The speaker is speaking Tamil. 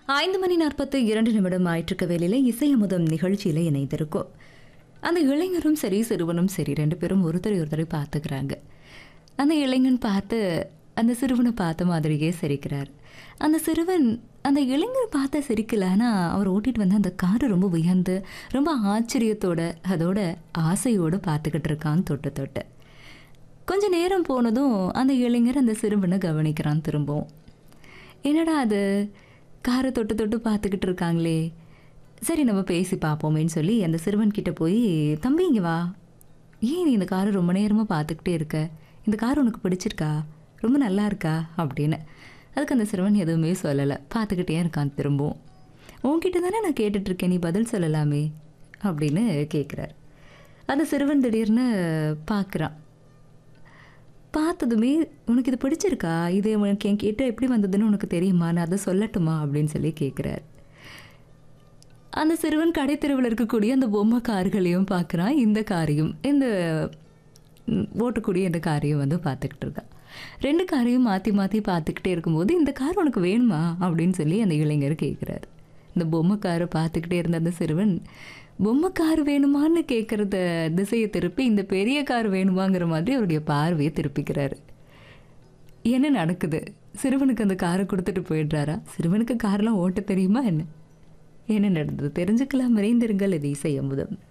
ஐந்து மணி நாற்பத்து இரண்டு நிமிடம் ஆயிற்றுக்க வேலையில் இசையமுதம் நிகழ்ச்சியில் இணைந்திருக்கும் அந்த இளைஞரும் சரி சிறுவனும் சரி ரெண்டு பேரும் ஒருத்தரை ஒருத்தரை பார்த்துக்கிறாங்க அந்த இளைஞன் பார்த்து அந்த சிறுவனை பார்த்த மாதிரியே சிரிக்கிறார் அந்த சிறுவன் அந்த இளைஞர் பார்த்த சிரிக்கல ஆனால் அவர் ஓட்டிட்டு வந்து அந்த காரை ரொம்ப உயர்ந்து ரொம்ப ஆச்சரியத்தோட அதோட ஆசையோடு பார்த்துக்கிட்டு இருக்கான் தொட்டு தொட்டு கொஞ்ச நேரம் போனதும் அந்த இளைஞர் அந்த சிறுவனை கவனிக்கிறான் திரும்பவும் என்னடா அது காரை தொட்டு தொட்டு பார்த்துக்கிட்டு இருக்காங்களே சரி நம்ம பேசி பார்ப்போமேன்னு சொல்லி அந்த சிறுவன் கிட்ட போய் தம்பி இங்கே வா ஏன் நீ இந்த காரை ரொம்ப நேரமாக பார்த்துக்கிட்டே இருக்க இந்த கார் உனக்கு பிடிச்சிருக்கா ரொம்ப நல்லா இருக்கா அப்படின்னு அதுக்கு அந்த சிறுவன் எதுவுமே சொல்லலை பார்த்துக்கிட்டே இருக்கான் திரும்பவும் உன்கிட்ட தானே நான் கேட்டுட்ருக்கேன் நீ பதில் சொல்லலாமே அப்படின்னு கேட்குறார் அந்த சிறுவன் திடீர்னு பார்க்குறான் பார்த்ததுமே உனக்கு இது பிடிச்சிருக்கா இது உனக்கு என் கிட்ட எப்படி வந்ததுன்னு உனக்கு தெரியுமா நான் அதை சொல்லட்டுமா அப்படின்னு சொல்லி கேட்குறார் அந்த சிறுவன் கடை தெருவில் இருக்கக்கூடிய அந்த பொம்மை கார்களையும் பார்க்குறான் இந்த காரையும் இந்த ம், ஓட்டக்கூடிய இந்த காரையும் வந்து பார்த்துக்கிட்டு இருக்கான் ரெண்டு காரையும் மாற்றி மாற்றி பார்த்துக்கிட்டே இருக்கும்போது இந்த கார் உனக்கு வேணுமா அப்படின்னு சொல்லி அந்த இளைஞர் கேட்குறாரு இந்த பொம்மை காரை பார்த்துக்கிட்டே இருந்த அந்த சிறுவன் பொம்மை கார் வேணுமான்னு கேட்குறத திசையை திருப்பி இந்த பெரிய கார் வேணுமாங்கிற மாதிரி அவருடைய பார்வையை திருப்பிக்கிறாரு என்ன நடக்குது சிறுவனுக்கு அந்த காரை கொடுத்துட்டு போயிடுறாரா சிறுவனுக்கு கார்லாம் ஓட்ட தெரியுமா என்ன என்ன நடந்தது தெரிஞ்சுக்கலாம் மறைந்திருங்கள் இது இசை அமுதம்